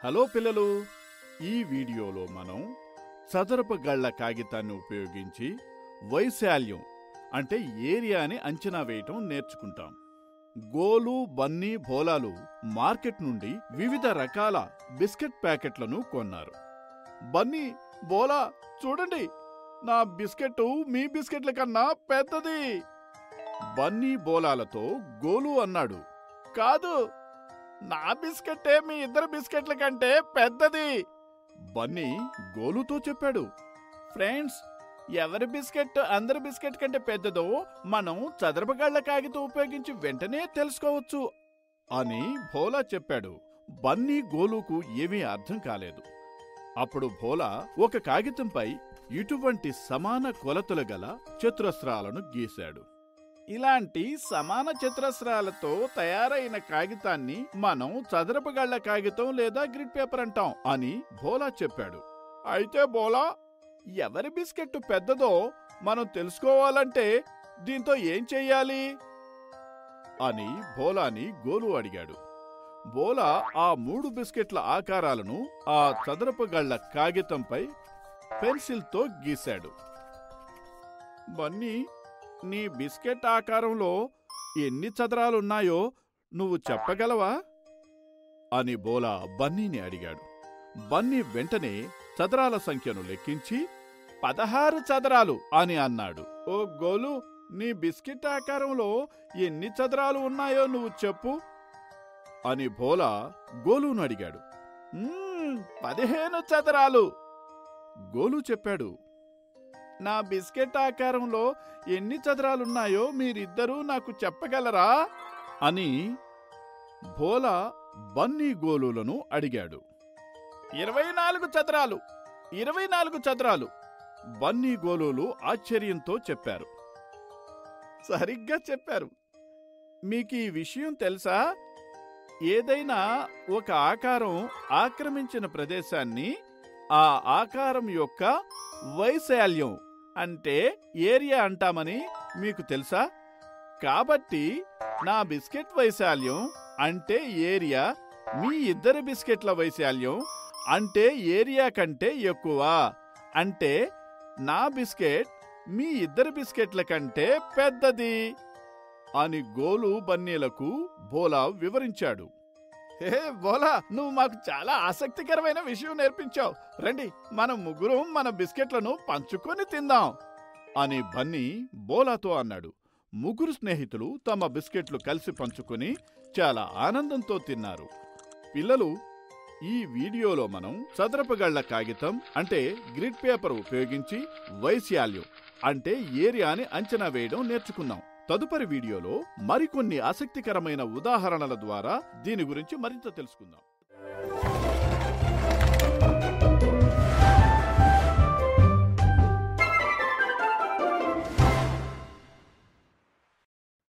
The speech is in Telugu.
హలో పిల్లలు ఈ వీడియోలో మనం చదరపు గళ్ల కాగితాన్ని ఉపయోగించి వైశాల్యం అంటే ఏరియాని అంచనా వేయటం నేర్చుకుంటాం గోలు బన్నీ భోలాలు మార్కెట్ నుండి వివిధ రకాల బిస్కెట్ ప్యాకెట్లను కొన్నారు బన్నీ బోలా చూడండి నా బిస్కెట్ మీ బిస్కెట్ల కన్నా పెద్దది బన్నీ బోలాలతో గోలు అన్నాడు కాదు నా బిస్కెట్టే మీ ఇద్దరు బిస్కెట్ల కంటే పెద్దది బన్నీ గోలుతో చెప్పాడు ఫ్రెండ్స్ ఎవరి బిస్కెట్ అందరి బిస్కెట్ కంటే పెద్దదో మనం చదరపగళ్ల కాగితం ఉపయోగించి వెంటనే తెలుసుకోవచ్చు అని భోలా చెప్పాడు బన్నీ గోలుకు ఏమీ అర్థం కాలేదు అప్పుడు భోలా ఒక కాగితంపై ఇటువంటి సమాన కొలతలు గల చతురస్రాలను గీశాడు ఇలాంటి సమాన చతురస్రాలతో తయారైన కాగితాన్ని మనం చదరపగళ్ల కాగితం లేదా గ్రిడ్ పేపర్ అంటాం అని భోలా చెప్పాడు అయితే బోలా ఎవరి బిస్కెట్ పెద్దదో మనం తెలుసుకోవాలంటే దీంతో ఏం చెయ్యాలి అని భోలాని గోలు అడిగాడు బోలా ఆ మూడు బిస్కెట్ల ఆకారాలను ఆ చదరపు గళ్ల కాగితంపై పెన్సిల్తో గీశాడు బన్నీ నీ బిస్కెట్ ఆకారంలో ఎన్ని చదరాలున్నాయో నువ్వు చెప్పగలవా అని బోలా బన్నీని అడిగాడు బన్నీ వెంటనే చదరాల సంఖ్యను లెక్కించి పదహారు చదరాలు అని అన్నాడు ఓ గోలు నీ బిస్కెట్ ఆకారంలో ఎన్ని చదరాలు ఉన్నాయో నువ్వు చెప్పు అని భోలా గోలును అడిగాడు "మ్మ్, పదిహేను చదరాలు గోలు చెప్పాడు నా బిస్కెట్ ఆకారంలో ఎన్ని చదరాలున్నాయో మీరిద్దరూ నాకు చెప్పగలరా అని భోలా బన్నీ గోలులను అడిగాడు ఇరవై నాలుగు చదరాలు ఇరవై నాలుగు చదరాలు బన్నీ గోలులు ఆశ్చర్యంతో చెప్పారు సరిగ్గా చెప్పారు మీకు ఈ విషయం తెలుసా ఏదైనా ఒక ఆకారం ఆక్రమించిన ప్రదేశాన్ని ఆ ఆకారం యొక్క వైశాల్యం అంటే ఏరియా అంటామని మీకు తెలుసా కాబట్టి నా బిస్కెట్ వైశాల్యం అంటే ఏరియా మీ ఇద్దరి బిస్కెట్ల వైశాల్యం అంటే ఏరియా కంటే ఎక్కువ అంటే నా బిస్కెట్ మీ ఇద్దరి బిస్కెట్ల కంటే పెద్దది అని గోలు బన్నీలకు బోలా వివరించాడు హే బోలా నువ్వు మాకు చాలా ఆసక్తికరమైన విషయం నేర్పించావు రండి మనం ముగ్గురం మన బిస్కెట్లను పంచుకొని తిందాం అని బన్నీ బోలాతో అన్నాడు ముగ్గురు స్నేహితులు తమ బిస్కెట్లు కలిసి పంచుకొని చాలా ఆనందంతో తిన్నారు పిల్లలు ఈ వీడియోలో మనం చదరపుగళ్ల కాగితం అంటే గ్రిడ్ పేపర్ ఉపయోగించి వైశాల్యం అంటే ఏరియాని అంచనా వేయడం నేర్చుకున్నాం తదుపరి వీడియోలో మరికొన్ని ఆసక్తికరమైన ఉదాహరణల ద్వారా దీని గురించి మరింత తెలుసుకుందాం